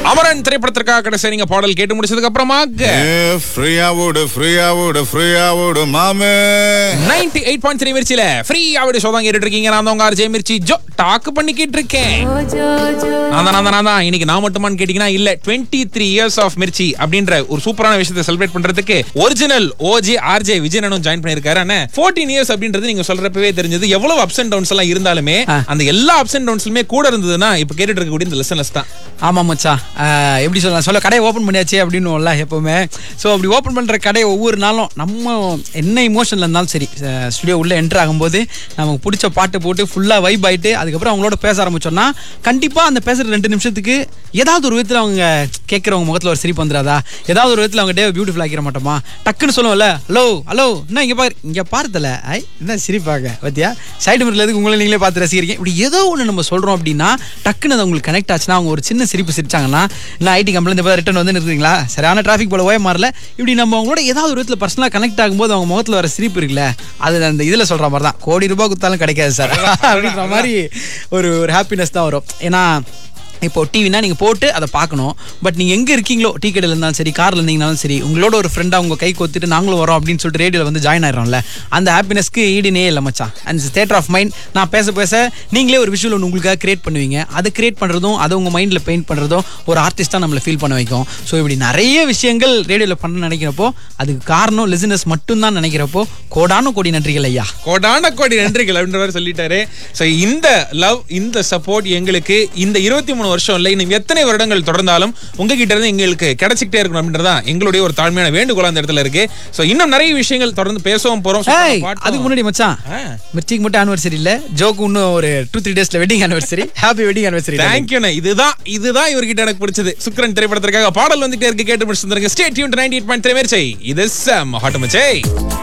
அமரன் திரைப்படத்திற்காக கடைசி நீங்க பாடல் கேட்டு முடிச்சதுக்கு அப்புறமா ஃப்ரீயா விடு ஃப்ரீயா விடு ஃப்ரீயா விடு மாமே நைன்டி எயிட் பாயிண்ட் த்ரீ மிர்ச்சியில ஃப்ரீ ஆவிட ஷோ தான் கேட்டுட்டு இருக்கீங்க நான் தான் உங்க ஆர்ஜே மிர்ச்சி ஜோ டாக்கு பண்ணிக்கிட்டு இருக்கேன் நான் தான் நான் தான், நான் தான் இன்னைக்கு நான் மட்டுமான்னு கேட்டீங்கன்னா இல்ல twenty three years of Mirchi அப்படின்ற ஒரு சூப்பரான விஷயத்தை செலிப்ரேட் பண்றதுக்கு ஒரிஜினல் ஓஜி ஆர்ஜே விஜயனும் ஜாயின் பண்ணிருக்காரு ஆனா ஃபோர்டீன் இயர்ஸ் அப்படின்றது நீங்க சொல்றப்பவே தெரிஞ்சது எவ்வளவு அப்ஸ் அண்ட் டவுன்ஸ் எல்லாம் இருந்தாலுமே அந்த எல்லா அப்ஸ் அண்ட் டவுன்ஸ்லுமே கூட இருந்ததுன்னா இப்ப கேட்டுட்டு இருக்கக்கூடிய இந்த லெசன்ஸ் தான் ஆமா மச்சான் ஆஹ் எப்படி சொல்லலாம் சொல்ல கடையை ஓப்பன் பண்ணியாச்சு அப்படின்னுவோம்ல எப்பவுமே ஸோ அப்படி ஓப்பன் பண்ற கடையை ஒவ்வொரு நாளும் நம்ம என்ன இமோஷன்ல இருந்தாலும் சரி ஸ்டுடியோ உள்ள என்டர் ஆகும்போது நமக்கு பிடிச்ச பாட்டு போட்டு ஃபுல்லா வைப் ஆயிட்டு அதுக்கப்புறம் அவங்களோட பேச ஆரம்பிச்சோம்னா கண்டிப்பா அந்த பேசுற ரெண்டு நிமிஷத்துக்கு ஏதாவது ஒரு விதத்துல அவங்க கேட்கறவங்க முகத்துல ஒரு சிரிப்பு வந்துடாதா ஏதாவது ஒரு விதத்துல அவங்க டே பியூட்டிஃபுல் ஆக்கிற மாட்டோமா டக்குன்னு சொல்லுவோம்ல ஹலோ ஹலோ என்ன இங்க பாரு இங்க பார்த்தல ஐ என்ன சிரிப்பாங்க பாத்தியா சைடு மிரர்ல எதுக்கு உங்களை நீங்களே பார்த்து ரசிக்கிறீங்க இப்படி ஏதோ ஒன்று நம்ம சொல்றோம் அப்படின்னா டக்குன்னு அது உங்களுக்கு கனெக்ட் ஆச்சுன்னா அவங்க ஒரு சின்ன சிரிப்பு சிரிச்சாங்கன்னா இல்லை ஐடி கம்பெனி இந்த ரிட்டர்ன் வந்து நிறுத்துறீங்களா சரியான டிராஃபிக் போல ஓய மாறல இப்படி நம்ம அவங்களோட ஏதாவது ஒரு விதத்தில் பர்சனலாக கனெக்ட் ஆகும்போது அவங்க முகத்தில் வர சிரிப்பு இருக்குல்ல அது அந்த இதில் சொல்ற மாதிரி தான் கோடி ரூபாய் கொடுத்தாலும் கிடைக்காது சார் அப்படின்ற மாதிரி ஒரு ஒரு ஹாப்பினஸ் தான் வரும் ஏன்னா இப்போ டிவினா நீங்கள் போட்டு அதை பார்க்கணும் பட் நீங்கள் எங்கே இருக்கீங்களோ டீ கடையில் இருந்தாலும் சரி காரில் இருந்தீங்கனாலும் சரி உங்களோட ஒரு ஃப்ரெண்டாக உங்கள் கை கொத்திட்டு நாங்களும் வரோம் அப்படின்னு சொல்லிட்டு ரேடியோவில் வந்து ஜாயின் ஆயிடும்ல அந்த ஹாப்பினஸ்க்கு ஈடுனே இல்லை மச்சான் அண்ட் தேட்டர் ஆஃப் மைண்ட் நான் பேச பேச நீங்களே ஒரு விஷுவல் ஒன்று உங்களுக்காக கிரியேட் பண்ணுவீங்க அதை கிரியேட் பண்ணுறதும் அதை உங்கள் மைண்டில் பெயிண்ட் பண்ணுறதும் ஒரு ஆர்டிஸ்ட்டாக நம்மளை ஃபீல் பண்ண வைக்கும் ஸோ இப்படி நிறைய விஷயங்கள் ரேடியோவில் பண்ண நினைக்கிறப்போ அதுக்கு காரணம் லிசனஸ் மட்டும்தான் நினைக்கிறப்போ கோடான கோடி நன்றிகள் ஐயா கோடான கோடி நன்றிகள் அப்படின்ற மாதிரி சொல்லிட்டாரு சோ இந்த லவ் இந்த சப்போர்ட் எங்களுக்கு இந்த இருபத்தி மூணு வருஷம் இல்லை இன்னும் எத்தனை வருடங்கள் தொடர்ந்தாலும் உங்ககிட்ட இருந்து எங்களுக்கு கிடைச்சிக்கிட்டே இருக்கணும் அப்படின்றதான் எங்களுடைய ஒரு தாழ்மையான வேண்டுகோள் அந்த இடத்துல இருக்கு சோ இன்னும் நிறைய விஷயங்கள் தொடர்ந்து பேசவும் போறோம் சூப்பரான ஏய் பாட்டும். அதுக்கு முன்னாடி மச்சான் ஆ. மிர்ச்சிக்கு மட்டும் ஆனிவர்சரி இல்ல ஜோக்கு இன்னும் ஒரு டூ த்ரீ டேஸ்ல wedding anniversary happy wedding anniversary தேங்க்யூண்ணே இதுதான் இதுதான் இவர்கிட்ட எனக்கு பிடிச்சது சுக்ரன் திரைப்படத்திற்காக பாடல் வந்துட்டே இருக்கு கேட்டு முடிச்சிருந்திருக்க stay tuned ninety eight point three இது செம் ஹாட் மச்சே